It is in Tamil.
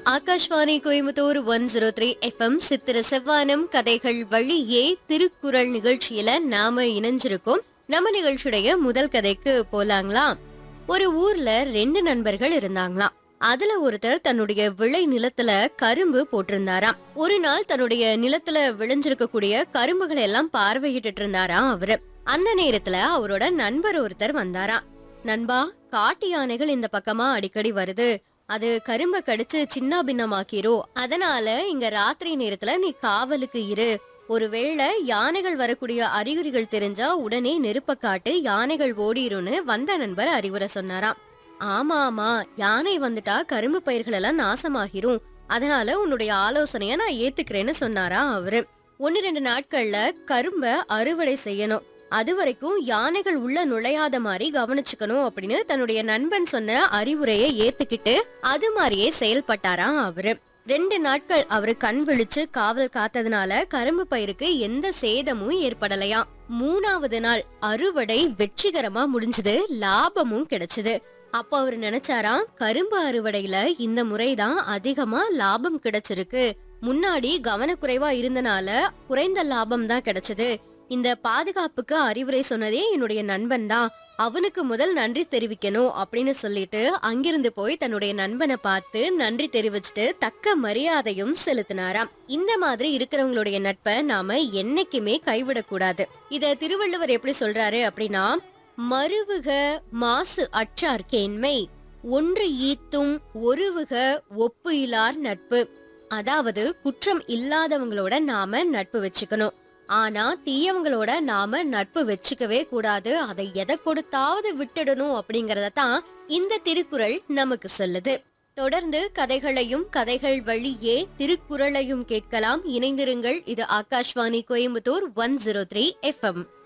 Akashvani Coimbatore one zero three FM சித்திர செவ்வானம் கதைகள் வழியே திருக்குறள் நிகழ்ச்சியில நாம இணைஞ்சிருக்கோம் நம்ம நிகழ்ச்சியுடைய முதல் கதைக்கு போலாங்களா ஒரு ஊர்ல ரெண்டு நண்பர்கள் இருந்தாங்களாம் அதுல ஒருத்தர் தன்னுடைய விளை நிலத்துல கரும்பு போட்டிருந்தாராம் ஒரு நாள் தன்னுடைய நிலத்துல விளைஞ்சிருக்கக்கூடிய கரும்புகளை எல்லாம் பார்வையிட்டு இருந்தாராம் அவரு அந்த நேரத்துல அவரோட நண்பர் ஒருத்தர் வந்தாராம் நண்பா காட்டு யானைகள் இந்த பக்கமா அடிக்கடி வருது அது கரும்ப கடிச்சு சின்ன பின்னமாக்கிரோ அதனால இங்க ராத்திரி நேரத்துல நீ காவலுக்கு இரு ஒருவேளை யானைகள் வரக்கூடிய அறிகுறிகள் தெரிஞ்சா உடனே நெருப்ப காட்டு யானைகள் ஓடிரும்னு வந்த நண்பர் அறிவுரை சொன்னாராம் ஆமா ஆமா யானை வந்துட்டா கரும்பு பயிர்கள் எல்லாம் நாசமாகிரும் அதனால உன்னுடைய ஆலோசனைய நான் ஏத்துக்கிறேன்னு சொன்னாரா அவரு ஒன்னு ரெண்டு நாட்கள்ல கரும்ப அறுவடை செய்யணும் அது வரைக்கும் யானைகள் உள்ள நுழையாத மாதிரி கவனிச்சுக்கணும் அப்படின்னு தன்னுடைய நண்பன் சொன்ன அறிவுரையை ஏத்துக்கிட்டு அது மாதிரியே செயல்பட்டாராம் அவரு ரெண்டு நாட்கள் அவரு கண் விழிச்சு காவல் காத்ததுனால கரும்பு பயிருக்கு எந்த சேதமும் ஏற்படலையாம் மூணாவது நாள் அறுவடை வெற்றிகரமா முடிஞ்சது லாபமும் கிடைச்சது அப்ப அவரு நினைச்சாராம் கரும்பு அறுவடையில இந்த முறைதான் அதிகமா லாபம் கிடைச்சிருக்கு முன்னாடி கவனக்குறைவா இருந்தனால குறைந்த லாபம் தான் கிடைச்சது இந்த பாதுகாப்புக்கு அறிவுரை சொன்னதே என்னுடைய நண்பன் தான் அவனுக்கு முதல் நன்றி தெரிவிக்கணும் அப்படின்னு சொல்லிட்டு அங்கிருந்து போய் தன்னுடைய நண்பனை பார்த்து நன்றி தெரிவிச்சுட்டு தக்க மரியாதையும் செலுத்தினாராம் இந்த மாதிரி இருக்கிறவங்களுடைய நட்பை நாம என்னைக்குமே கைவிடக்கூடாது இத திருவள்ளுவர் எப்படி சொல்றாரு அப்படின்னா மறுவுக மாசு அற்றார்கேண்மை ஒன்று ஈத்தும் ஒருவுக ஒப்பு இலார் நட்பு அதாவது குற்றம் இல்லாதவங்களோட நாம நட்பு வச்சுக்கணும் ஆனா தீயவங்களோட நாம நட்பு வச்சுக்கவே கூடாது அதை எதை கொடுத்தாவது விட்டுடணும் அப்படிங்கறத தான் இந்த திருக்குறள் நமக்கு சொல்லுது தொடர்ந்து கதைகளையும் கதைகள் வழியே திருக்குறளையும் கேட்கலாம் இணைந்திருங்கள் இது Akashvani Coimbatore one zero three FM